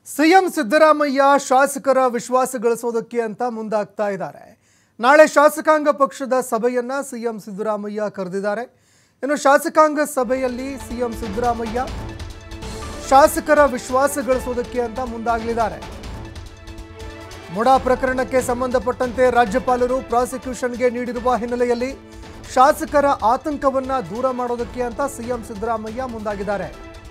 CM Siddaramaiah ಶಾಸಕರ ವಿಶ್ವಾಸ ಗಳಿಸೋದಕ್ಕೆ ಅಂತ ಮುಂದಾಗ್ತಾ ಇದ್ದಾರೆ ನಾಳೆ ಶಾಸಕಾಂಗ ಪಕ್ಷದ ಸಭೆಯನ್ನ ಸಿಎಂ ಸಿದ್ದರಾಮಯ್ಯ ಕರೆದಿದ್ದಾರೆ ಇನ್ನು ಶಾಸಕಾಂಗ ಸಭೆಯಲ್ಲಿ ಸಿಎಂ ಸಿದ್ದರಾಮಯ್ಯ ಶಾಸಕರ ವಿಶ್ವಾಸ ಗಳಿಸೋದಕ್ಕೆ ಅಂತ ಮುಂದಾಗಲಿದ್ದಾರೆ ಮುಡಾ ಪ್ರಕರಣಕ್ಕೆ ಸಂಬಂಧಪಟ್ಟಂತೆ ರಾಜ್ಯಪಾಲರು ಪ್ರಾಸಿಕ್ಯೂಷನ್ಗೆ ನೀಡಿರುವ ಹಿನ್ನೆಲೆಯಲ್ಲಿ ಶಾಸಕರ ಆತಂಕವನ್ನ ದೂರ ಮಾಡೋದಕ್ಕೆ ಅಂತ ಸಿಎಂ ಸಿದ್ದರಾಮಯ್ಯ ಮುಂದಾಗಿದ್ದಾರೆ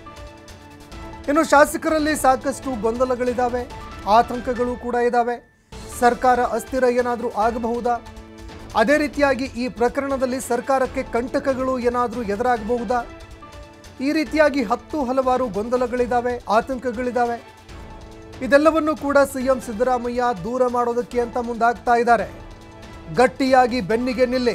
ಇನ್ನು ಶಾಸಕರಲ್ಲಿ ಸಾಕಷ್ಟು ಗೊಂದಲಗಳಿದ್ದಾವೆ ಆತಂಕಗಳು ಕೂಡ ಇದ್ದಾವೆ ಸರ್ಕಾರ ಅಸ್ಥಿರ ಏನಾದರೂ ಆಗಬಹುದಾ ಅದೇ ರೀತಿಯಾಗಿ ಈ ಪ್ರಕರಣದಲ್ಲಿ ಸರ್ಕಾರಕ್ಕೆ ಕಂಟಕಗಳು ಏನಾದರೂ ಎದುರಾಗಬಹುದಾ ಈ ರೀತಿಯಾಗಿ ಹತ್ತು ಹಲವಾರು ಗೊಂದಲಗಳಿದ್ದಾವೆ ಆತಂಕಗಳಿದ್ದಾವೆ ಇದೆಲ್ಲವನ್ನು ಕೂಡ ಸಿಎಂ ಸಿದ್ದರಾಮಯ್ಯ ದೂರ ಮಾಡೋದಕ್ಕೆ ಅಂತ ಮುಂದಾಗ್ತಾ ಇದ್ದಾರೆ ಗಟ್ಟಿಯಾಗಿ ಬೆನ್ನಿಗೆ ನಿಲ್ಲಿ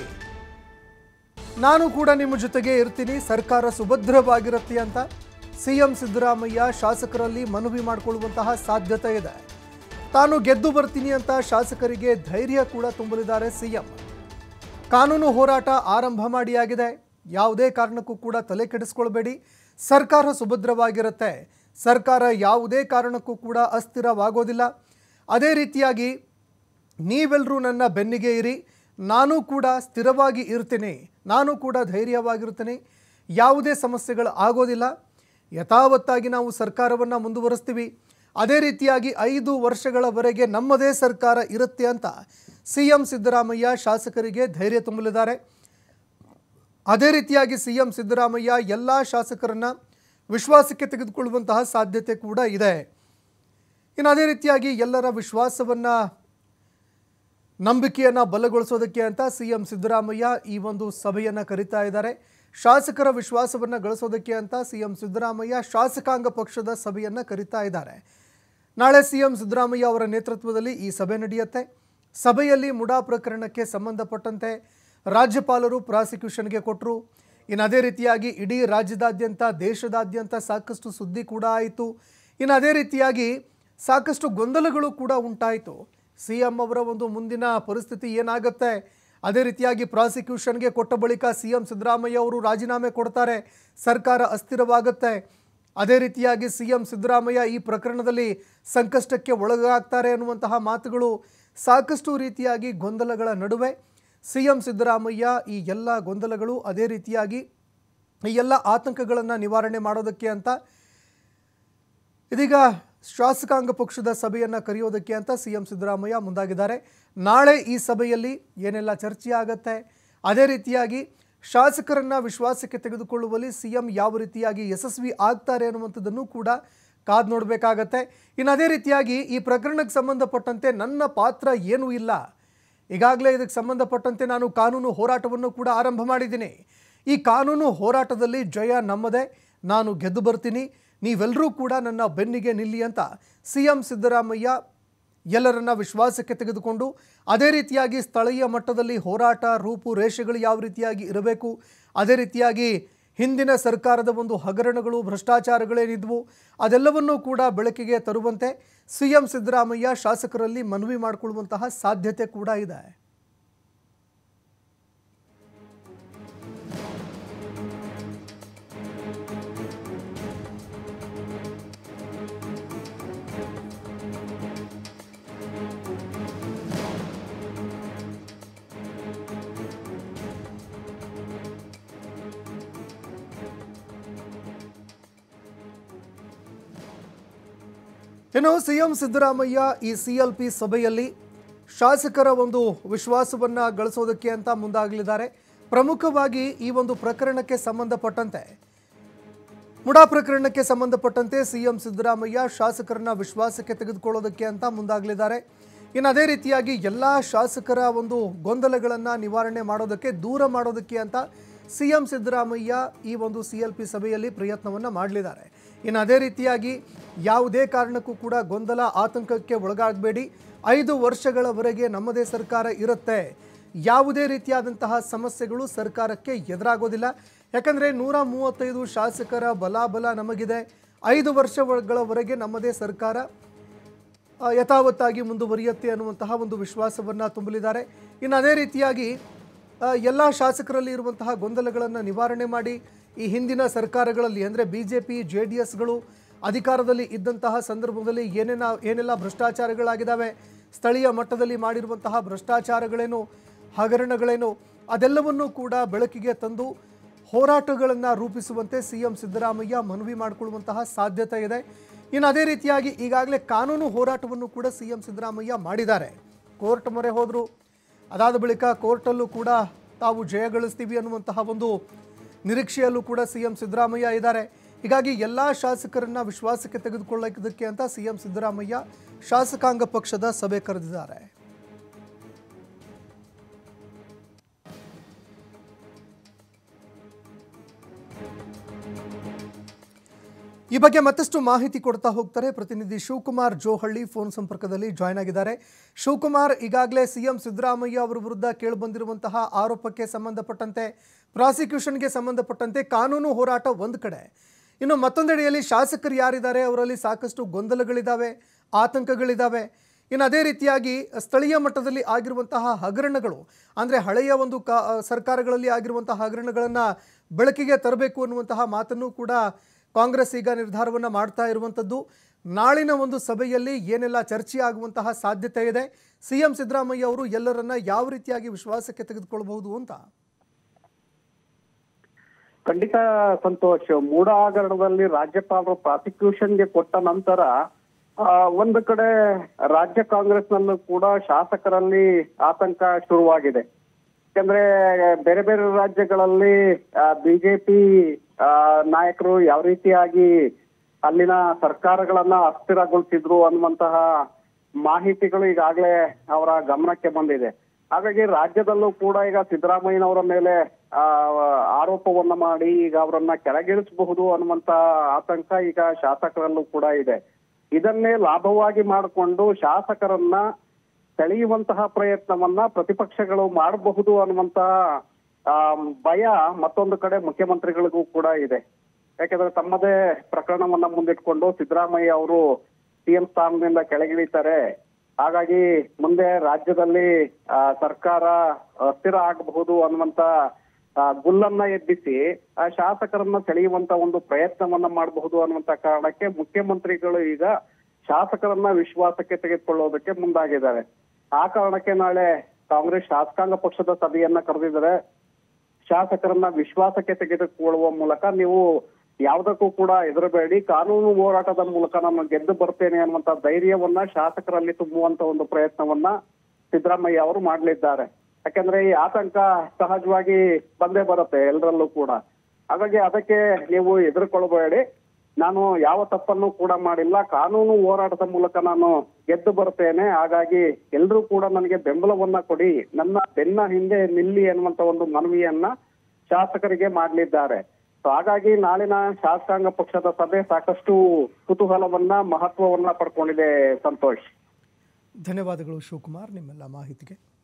ನಾನು ಕೂಡ ನಿಮ್ಮ ಜೊತೆಗೆ ಇರ್ತೀನಿ ಸರ್ಕಾರ ಸುಭದ್ರವಾಗಿರುತ್ತೆ ಅಂತ ಸಿಎಂ ಸಿದ್ದರಾಮಯ್ಯ ಶಾಸಕರಲ್ಲಿ ಮನವಿ ಮಾಡಿಕೊಳ್ಳುವಂತಹ ಸಾಧ್ಯತೆ ಇದೆ ತಾನು ಗೆದ್ದು ಬರ್ತೀನಿ ಅಂತ ಶಾಸಕರಿಗೆ ಧೈರ್ಯ ಕೂಡ ತುಂಬಲಿದ್ದಾರೆ ಸಿಎಂ ಕಾನೂನು ಹೋರಾಟ ಆರಂಭ ಮಾಡಿಯಾಗಿದೆ ಯಾವುದೇ ಕಾರಣಕ್ಕೂ ಕೂಡ ತಲೆ ಕೆಡಿಸ್ಕೊಳ್ಬೇಡಿ ಸರ್ಕಾರ ಸುಭದ್ರವಾಗಿರುತ್ತೆ ಸರ್ಕಾರ ಯಾವುದೇ ಕಾರಣಕ್ಕೂ ಕೂಡ ಅಸ್ಥಿರವಾಗೋದಿಲ್ಲ ಅದೇ ರೀತಿಯಾಗಿ ನೀವೆಲ್ಲರೂ ನನ್ನ ಬೆನ್ನಿಗೆ ಇರಿ ನಾನು ಕೂಡ ಸ್ಥಿರವಾಗಿ ಇರ್ತೀನಿ ನಾನು ಕೂಡ ಧೈರ್ಯವಾಗಿರ್ತೀನಿ ಯಾವುದೇ ಸಮಸ್ಯೆಗಳು ಆಗೋದಿಲ್ಲ ಯಥಾವತ್ತಾಗಿ ನಾವು ಸರ್ಕಾರವನ್ನು ಮುಂದುವರಿಸ್ತೀವಿ ಅದೇ ರೀತಿಯಾಗಿ ಐದು ವರ್ಷಗಳವರೆಗೆ ನಮ್ಮದೇ ಸರ್ಕಾರ ಇರುತ್ತೆ ಅಂತ ಸಿ ಎಂ ಸಿದ್ದರಾಮಯ್ಯ ಶಾಸಕರಿಗೆ ಧೈರ್ಯ ತುಂಬಲಿದ್ದಾರೆ ಅದೇ ರೀತಿಯಾಗಿ ಸಿ ಎಂ ಸಿದ್ದರಾಮಯ್ಯ ಎಲ್ಲ ಶಾಸಕರನ್ನ ವಿಶ್ವಾಸಕ್ಕೆ ತೆಗೆದುಕೊಳ್ಳುವಂತಹ ಸಾಧ್ಯತೆ ಕೂಡ ಇದೆ ಇನ್ನು ಅದೇ ರೀತಿಯಾಗಿ ಎಲ್ಲರ ವಿಶ್ವಾಸವನ್ನು ನಂಬಿಕೆಯನ್ನು ಬಲಗೊಳಿಸೋದಕ್ಕೆ ಅಂತ ಸಿ ಎಂ ಸಿದ್ದರಾಮಯ್ಯ ಈ ಒಂದು ಸಭೆಯನ್ನು ಕರೀತಾ ಇದ್ದಾರೆ ಶಾಸಕರ ವಿಶ್ವಾಸವನ್ನು ಗಳಿಸೋದಕ್ಕೆ ಅಂತ ಸಿ ಎಂ ಸಿದ್ದರಾಮಯ್ಯ ಶಾಸಕಾಂಗ ಪಕ್ಷದ ಸಭೆಯನ್ನು ಕರೀತಾ ಇದ್ದಾರೆ ನಾಳೆ ಸಿ ಎಂ ಸಿದ್ದರಾಮಯ್ಯ ಅವರ ನೇತೃತ್ವದಲ್ಲಿ ಈ ಸಭೆ ನಡೆಯುತ್ತೆ ಸಭೆಯಲ್ಲಿ ಮುಡಾ ಪ್ರಕರಣಕ್ಕೆ ಸಂಬಂಧಪಟ್ಟಂತೆ ರಾಜ್ಯಪಾಲರು ಪ್ರಾಸಿಕ್ಯೂಷನ್ಗೆ ಕೊಟ್ಟರು ಇನ್ನು ಅದೇ ರೀತಿಯಾಗಿ ಇಡೀ ರಾಜ್ಯದಾದ್ಯಂತ ದೇಶದಾದ್ಯಂತ ಸಾಕಷ್ಟು ಸುದ್ದಿ ಕೂಡ ಆಯಿತು ಇನ್ನು ಅದೇ ರೀತಿಯಾಗಿ ಸಾಕಷ್ಟು ಗೊಂದಲಗಳು ಕೂಡ ಉಂಟಾಯಿತು ಸಿ ಎಂ ಅವರ ಒಂದು ಮುಂದಿನ ಪರಿಸ್ಥಿತಿ ಏನಾಗುತ್ತೆ ಅದೇ ರೀತಿಯಾಗಿ ಪ್ರಾಸಿಕ್ಯೂಷನ್ಗೆ ಕೊಟ್ಟ ಬಳಿಕ ಸಿ ಎಂ ಸಿದ್ದರಾಮಯ್ಯ ಅವರು ರಾಜೀನಾಮೆ ಕೊಡ್ತಾರೆ ಸರ್ಕಾರ ಅಸ್ಥಿರವಾಗುತ್ತೆ ಅದೇ ರೀತಿಯಾಗಿ ಸಿ ಎಂ ಸಿದ್ದರಾಮಯ್ಯ ಈ ಪ್ರಕರಣದಲ್ಲಿ ಸಂಕಷ್ಟಕ್ಕೆ ಒಳಗಾಗ್ತಾರೆ ಅನ್ನುವಂತಹ ಮಾತುಗಳು ಸಾಕಷ್ಟು ರೀತಿಯಾಗಿ ಗೊಂದಲಗಳ ನಡುವೆ ಸಿ ಎಂ ಸಿದ್ದರಾಮಯ್ಯ ಈ ಎಲ್ಲ ಗೊಂದಲಗಳು ಅದೇ ರೀತಿಯಾಗಿ ಈ ಎಲ್ಲ ಆತಂಕಗಳನ್ನು ನಿವಾರಣೆ ಮಾಡೋದಕ್ಕೆ ಅಂತ ಇದೀಗ ಶಾಸಕಾಂಗ ಪಕ್ಷದ ಸಭೆಯನ್ನು ಕರೆಯೋದಕ್ಕೆ ಅಂತ ಸಿ ಎಂ ಸಿದ್ದರಾಮಯ್ಯ ಮುಂದಾಗಿದ್ದಾರೆ ನಾಳೆ ಈ ಸಭೆಯಲ್ಲಿ ಏನೆಲ್ಲ ಚರ್ಚೆ ಆಗತ್ತೆ ಅದೇ ರೀತಿಯಾಗಿ ಶಾಸಕರನ್ನ ವಿಶ್ವಾಸಕ್ಕೆ ತೆಗೆದುಕೊಳ್ಳುವಲ್ಲಿ ಸಿ ಎಂ ಯಾವ ರೀತಿಯಾಗಿ ಯಶಸ್ವಿ ಆಗ್ತಾರೆ ಅನ್ನುವಂಥದ್ದನ್ನು ಕೂಡ ಕಾದು ನೋಡಬೇಕಾಗತ್ತೆ ಇನ್ನು ಅದೇ ರೀತಿಯಾಗಿ ಈ ಪ್ರಕರಣಕ್ಕೆ ಸಂಬಂಧಪಟ್ಟಂತೆ ನನ್ನ ಪಾತ್ರ ಏನೂ ಇಲ್ಲ ಈಗಾಗಲೇ ಇದಕ್ಕೆ ಸಂಬಂಧಪಟ್ಟಂತೆ ನಾನು ಕಾನೂನು ಹೋರಾಟವನ್ನು ಕೂಡ ಆರಂಭ ಮಾಡಿದ್ದೀನಿ ಈ ಕಾನೂನು ಹೋರಾಟದಲ್ಲಿ ಜಯ ನಮ್ಮದೇ ನಾನು ಗೆದ್ದು ಬರ್ತೀನಿ ನೀವೆಲ್ಲರೂ ಕೂಡ ನನ್ನ ಬೆನ್ನಿಗೆ ನಿಲ್ಲಿ ಅಂತ ಸಿ ಎಂ ಸಿದ್ದರಾಮಯ್ಯ ಎಲ್ಲರನ್ನ ವಿಶ್ವಾಸಕ್ಕೆ ತೆಗೆದುಕೊಂಡು ಅದೇ ರೀತಿಯಾಗಿ ಸ್ಥಳೀಯ ಮಟ್ಟದಲ್ಲಿ ಹೋರಾಟ ರೂಪು ರೇಷೆಗಳು ಯಾವ ರೀತಿಯಾಗಿ ಇರಬೇಕು ಅದೇ ರೀತಿಯಾಗಿ ಹಿಂದಿನ ಸರ್ಕಾರದ ಒಂದು ಹಗರಣಗಳು ಭ್ರಷ್ಟಾಚಾರಗಳೇನಿದ್ವು ಅದೆಲ್ಲವನ್ನೂ ಕೂಡ ಬೆಳಕಿಗೆ ತರುವಂತೆ ಸಿ ಎಂ ಸಿದ್ದರಾಮಯ್ಯ ಶಾಸಕರಲ್ಲಿ ಮನವಿ ಮಾಡಿಕೊಳ್ಳುವಂತಹ ಸಾಧ್ಯತೆ ಕೂಡ ಇದೆ ಇನ್ನು ಸಿಎಂ ಸಿದ್ದರಾಮಯ್ಯ ಈ ಸಿ ಎಲ್ ಪಿ ಸಭೆಯಲ್ಲಿ ಶಾಸಕರ ಒಂದು ವಿಶ್ವಾಸವನ್ನು ಗಳಿಸೋದಕ್ಕೆ ಅಂತ ಮುಂದಾಗಲಿದ್ದಾರೆ ಪ್ರಮುಖವಾಗಿ ಈ ಒಂದು ಪ್ರಕರಣಕ್ಕೆ ಸಂಬಂಧಪಟ್ಟಂತೆ ಮುಡಾ ಪ್ರಕರಣಕ್ಕೆ ಸಂಬಂಧಪಟ್ಟಂತೆ ಸಿಎಂ ಸಿದ್ದರಾಮಯ್ಯ ಶಾಸಕರನ್ನ ವಿಶ್ವಾಸಕ್ಕೆ ತೆಗೆದುಕೊಳ್ಳೋದಕ್ಕೆ ಅಂತ ಮುಂದಾಗಲಿದ್ದಾರೆ ಇನ್ನು ಅದೇ ರೀತಿಯಾಗಿ ಎಲ್ಲ ಶಾಸಕರ ಒಂದು ಗೊಂದಲಗಳನ್ನು ನಿವಾರಣೆ ಮಾಡೋದಕ್ಕೆ ದೂರ ಮಾಡೋದಕ್ಕೆ ಅಂತ ಸಿ ಎಂ ಸಿದ್ದರಾಮಯ್ಯ ಈ ಒಂದು ಸಿ ಎಲ್ ಪಿ ಸಭೆಯಲ್ಲಿ ಪ್ರಯತ್ನವನ್ನು ಮಾಡಲಿದ್ದಾರೆ ಇನ್ನು ಅದೇ ರೀತಿಯಾಗಿ ಯಾವುದೇ ಕಾರಣಕ್ಕೂ ಕೂಡ ಗೊಂದಲ ಆತಂಕಕ್ಕೆ ಒಳಗಾಗಬೇಡಿ ಐದು ವರ್ಷಗಳವರೆಗೆ ನಮ್ಮದೇ ಸರ್ಕಾರ ಇರುತ್ತೆ ಯಾವುದೇ ರೀತಿಯಾದಂತಹ ಸಮಸ್ಯೆಗಳು ಸರ್ಕಾರಕ್ಕೆ ಎದುರಾಗೋದಿಲ್ಲ ಯಾಕಂದರೆ ನೂರ ಮೂವತ್ತೈದು ಶಾಸಕರ ಬಲಾಬಲ ನಮಗಿದೆ ಐದು ವರ್ಷಗಳವರೆಗೆ ನಮ್ಮದೇ ಸರ್ಕಾರ ಆ, ಯಥಾವತ್ತಾಗಿ ಮುಂದುವರಿಯುತ್ತೆ ಅನ್ನುವಂತಹ ಒಂದು ವಿಶ್ವಾಸವನ್ನು ತುಂಬಲಿದ್ದಾರೆ ಇನ್ನು ಅದೇ ರೀತಿಯಾಗಿ ಎಲ್ಲ ಶಾಸಕರಲ್ಲಿ ಇರುವಂತಹ ಗೊಂದಲಗಳನ್ನು ನಿವಾರಣೆ ಮಾಡಿ ಈ ಹಿಂದಿನ ಸರ್ಕಾರಗಳಲ್ಲಿ ಅಂದರೆ B J P J D ಎಸ್ಗಳು ಅಧಿಕಾರದಲ್ಲಿ ಇದ್ದಂತಹ ಸಂದರ್ಭದಲ್ಲಿ ಏನೇನ ಏನೆಲ್ಲ ಭ್ರಷ್ಟಾಚಾರಗಳಾಗಿದ್ದಾವೆ ಸ್ಥಳೀಯ ಮಟ್ಟದಲ್ಲಿ ಮಾಡಿರುವಂತಹ ಭ್ರಷ್ಟಾಚಾರಗಳೇನು ಹಗರಣಗಳೇನು ಅದೆಲ್ಲವನ್ನೂ ಕೂಡ ಬೆಳಕಿಗೆ ತಂದು ಹೋರಾಟಗಳನ್ನು ರೂಪಿಸುವಂತೆ ಸಿ ಎಂ ಸಿದ್ದರಾಮಯ್ಯ ಮನವಿ ಮಾಡಿಕೊಳ್ಳುವಂತಹ ಸಾಧ್ಯತೆ ಇದೆ ಇನ್ನು ಅದೇ ರೀತಿಯಾಗಿ ಈಗಾಗಲೇ ಕಾನೂನು ಹೋರಾಟವನ್ನು ಕೂಡ ಸಿ ಎಂ ಸಿದ್ದರಾಮಯ್ಯ ಮಾಡಿದ್ದಾರೆ ಕೋರ್ಟ್ ಮೊರೆ ಹೋದರು ಅದಾದ ಬಳಿಕ ಕೋರ್ಟಲ್ಲೂ ಕೂಡ ತಾವು ಜಯಗಳಿಸ್ತೀವಿ ಅನ್ನುವಂತಹ ಒಂದು ನಿರೀಕ್ಷೆಯಲ್ಲೂ ಕೂಡ ಸಿ ಎಂ ಸಿದ್ದರಾಮಯ್ಯ ಇದ್ದಾರೆ ಹೀಗಾಗಿ ಎಲ್ಲ ಶಾಸಕರನ್ನ ವಿಶ್ವಾಸಕ್ಕೆ ತೆಗೆದುಕೊಳ್ಳೋದಕ್ಕೆ ಅಂತ ಸಿ ಎಂ ಸಿದ್ದರಾಮಯ್ಯ ಶಾಸಕಾಂಗ ಪಕ್ಷದ ಸಭೆ ಕರೆದಿದ್ದಾರೆ ಈ ಬಗ್ಗೆ ಮತ್ತಷ್ಟು ಮಾಹಿತಿ ಕೊಡ್ತಾ ಹೋಗ್ತಾರೆ ಪ್ರತಿನಿಧಿ ಶಿವಕುಮಾರ್ ಜೋಹಳ್ಳಿ ಫೋನ್ ಸಂಪರ್ಕದಲ್ಲಿ ಜಾಯ್ನ್ ಆಗಿದ್ದಾರೆ ಶಿವಕುಮಾರ್ ಈಗಾಗಲೇ ಸಿಎಂ ಸಿದ್ದರಾಮಯ್ಯ ಅವರ ವಿರುದ್ಧ ಕೇಳಿಬಂದಿರುವಂತಹ ಆರೋಪಕ್ಕೆ ಸಂಬಂಧಪಟ್ಟಂತೆ ಪ್ರಾಸಿಕ್ಯೂಷನ್ಗೆ ಸಂಬಂಧಪಟ್ಟಂತೆ ಕಾನೂನು ಹೋರಾಟ ಒಂದು ಕಡೆ ಇನ್ನು ಮತ್ತೊಂದೆಡೆಯಲ್ಲಿ ಶಾಸಕರು ಯಾರಿದ್ದಾರೆ ಅವರಲ್ಲಿ ಸಾಕಷ್ಟು ಗೊಂದಲಗಳಿದ್ದಾವೆ ಆತಂಕಗಳಿದ್ದಾವೆ ಇನ್ನು ಅದೇ ರೀತಿಯಾಗಿ ಸ್ಥಳೀಯ ಮಟ್ಟದಲ್ಲಿ ಆಗಿರುವಂತಹ ಹಗರಣಗಳು ಅಂದರೆ ಹಳೆಯ ಒಂದು ಕಾ ಸರ್ಕಾರಗಳಲ್ಲಿ ಆಗಿರುವಂತಹ ಹಗರಣಗಳನ್ನು ಬೆಳಕಿಗೆ ತರಬೇಕು ಅನ್ನುವಂತಹ ಮಾತನ್ನು ಕೂಡ ಕಾಂಗ್ರೆಸ್ ಈಗ ನಿರ್ಧಾರವನ್ನು ಮಾಡ್ತಾ ಇರುವಂಥದ್ದು ನಾಳಿನ ಒಂದು ಸಭೆಯಲ್ಲಿ ಏನೆಲ್ಲ ಚರ್ಚೆ ಆಗುವಂತಹ ಸಾಧ್ಯತೆ ಇದೆ ಸಿ ಎಂ ಸಿದ್ದರಾಮಯ್ಯ ಅವರು ಎಲ್ಲರನ್ನ ಯಾವ ರೀತಿಯಾಗಿ ವಿಶ್ವಾಸಕ್ಕೆ ತೆಗೆದುಕೊಳ್ಬಹುದು ಅಂತ ಖಂಡಿತ ಸಂತೋಷ್ ಮೂಡ ಹಗರಣದಲ್ಲಿ ರಾಜ್ಯಪಾಲರು ಪ್ರಾಸಿಕ್ಯೂಷನ್ಗೆ ಕೊಟ್ಟ ನಂತರ ಆ, ಒಂದು ಕಡೆ ರಾಜ್ಯ ಕಾಂಗ್ರೆಸ್ನಲ್ಲೂ ಕೂಡ ಶಾಸಕರಲ್ಲಿ ಆತಂಕ ಶುರುವಾಗಿದೆ ಯಾಕಂದ್ರೆ ಬೇರೆ ಬೇರೆ ರಾಜ್ಯಗಳಲ್ಲಿ ಬಿಜೆಪಿ ನಾಯಕರು ಯಾವ ರೀತಿಯಾಗಿ ಅಲ್ಲಿನ ಸರ್ಕಾರಗಳನ್ನ ಅಸ್ಥಿರಗೊಳಿಸಿದ್ರು ಅನ್ನುವಂತಹ ಮಾಹಿತಿಗಳು ಈಗಾಗಲೇ ಅವರ ಗಮನಕ್ಕೆ ಬಂದಿದೆ ಹಾಗಾಗಿ ರಾಜ್ಯದಲ್ಲೂ ಕೂಡ ಈಗ ಸಿದ್ದರಾಮಯ್ಯನವರ ಮೇಲೆ ಆ, ಆರೋಪವನ್ನ ಮಾಡಿ ಈಗ ಅವರನ್ನ ಕೆಳಗಿಳಿಸಬಹುದು ಅನ್ನುವಂತ ಆತಂಕ ಈಗ ಶಾಸಕರಲ್ಲೂ ಕೂಡ ಇದೆ ಇದನ್ನೇ ಲಾಭವಾಗಿ ಮಾಡಿಕೊಂಡು ಶಾಸಕರನ್ನ ಸೆಳೆಯುವಂತಹ ಪ್ರಯತ್ನವನ್ನ ಪ್ರತಿಪಕ್ಷಗಳು ಮಾಡಬಹುದು ಅನ್ನುವಂತಹ ಆ, ಭಯ ಮತ್ತೊಂದು ಕಡೆ ಮುಖ್ಯಮಂತ್ರಿಗಳಿಗೂ ಕೂಡ ಇದೆ ಯಾಕಂದ್ರೆ ತಮ್ಮದೇ ಪ್ರಕರಣವನ್ನ ಮುಂದಿಟ್ಕೊಂಡು ಸಿದ್ದರಾಮಯ್ಯ ಅವರು ಸಿಎಂ ಸ್ಥಾನದಿಂದ ಕೆಳಗಿಳಿತಾರೆ ಹಾಗಾಗಿ ಮುಂದೆ ರಾಜ್ಯದಲ್ಲಿ ಆ, ಸರ್ಕಾರ ಅಸ್ಥಿರ ಆಗಬಹುದು ಅನ್ನುವಂತ ಆ, ಗುಲ್ಲನ್ನ ಎಬ್ಬಿಸಿ ಆ ಶಾಸಕರನ್ನ ಸೆಳೆಯುವಂತ ಒಂದು ಪ್ರಯತ್ನವನ್ನ ಮಾಡಬಹುದು ಅನ್ನುವಂತ ಕಾರಣಕ್ಕೆ ಮುಖ್ಯಮಂತ್ರಿಗಳು ಈಗ ಶಾಸಕರನ್ನ ವಿಶ್ವಾಸಕ್ಕೆ ತೆಗೆದುಕೊಳ್ಳೋದಕ್ಕೆ ಮುಂದಾಗಿದ್ದಾರೆ ಆ ಕಾರಣಕ್ಕೆ ನಾಳೆ ಕಾಂಗ್ರೆಸ್ ಶಾಸಕಾಂಗ ಪಕ್ಷದ ಸಭೆಯನ್ನ ಕರೆದಿದ್ದಾರೆ ಶಾಸಕರನ್ನ ವಿಶ್ವಾಸಕ್ಕೆ ತೆಗೆದುಕೊಳ್ಳುವ ಮೂಲಕ ನೀವು ಯಾವುದಕ್ಕೂ ಕೂಡ ಹೆದರಬೇಡಿ ಕಾನೂನು ಹೋರಾಟದ ಮೂಲಕ ನಾನು ಗೆದ್ದು ಬರ್ತೇನೆ ಅನ್ನುವಂತ ಧೈರ್ಯವನ್ನ ಶಾಸಕರಲ್ಲಿ ತುಂಬುವಂತ ಒಂದು ಪ್ರಯತ್ನವನ್ನ ಸಿದ್ದರಾಮಯ್ಯ ಅವರು ಮಾಡಲಿದ್ದಾರೆ ಯಾಕಂದ್ರೆ ಈ ಆತಂಕ ಸಹಜವಾಗಿ ಬಂದೇ ಬರುತ್ತೆ ಎಲ್ಲರಲ್ಲೂ ಕೂಡ ಹಾಗಾಗಿ ಅದಕ್ಕೆ ನೀವು ಹೆದರ್ಕೊಳ್ಬೇಡಿ ನಾನು ಯಾವ ತಪ್ಪನ್ನು ಕೂಡ ಮಾಡಿಲ್ಲ ಕಾನೂನು ಹೋರಾಟದ ಮೂಲಕ ನಾನು ಗೆದ್ದು ಬರ್ತೇನೆ ಹಾಗಾಗಿ ಎಲ್ಲರೂ ಕೂಡ ನನಗೆ ಬೆಂಬಲವನ್ನ ಕೊಡಿ ನನ್ನ ಬೆನ್ನ ಹಿಂದೆ ನಿಲ್ಲಿ ಅನ್ನುವಂತ ಒಂದು ಮನವಿಯನ್ನ ಶಾಸಕರಿಗೆ ಮಾಡಲಿದ್ದಾರೆ ಸೊ ಹಾಗಾಗಿ ನಾಳಿನ ಶಾಸಕಾಂಗ ಪಕ್ಷದ ಸಭೆ ಸಾಕಷ್ಟು ಕುತೂಹಲವನ್ನ ಮಹತ್ವವನ್ನ ಪಡ್ಕೊಂಡಿದೆ ಸಂತೋಷ್ ಧನ್ಯವಾದಗಳು ಶಿವಕುಮಾರ್ ನಿಮ್ಮೆಲ್ಲ ಮಾಹಿತಿಗೆ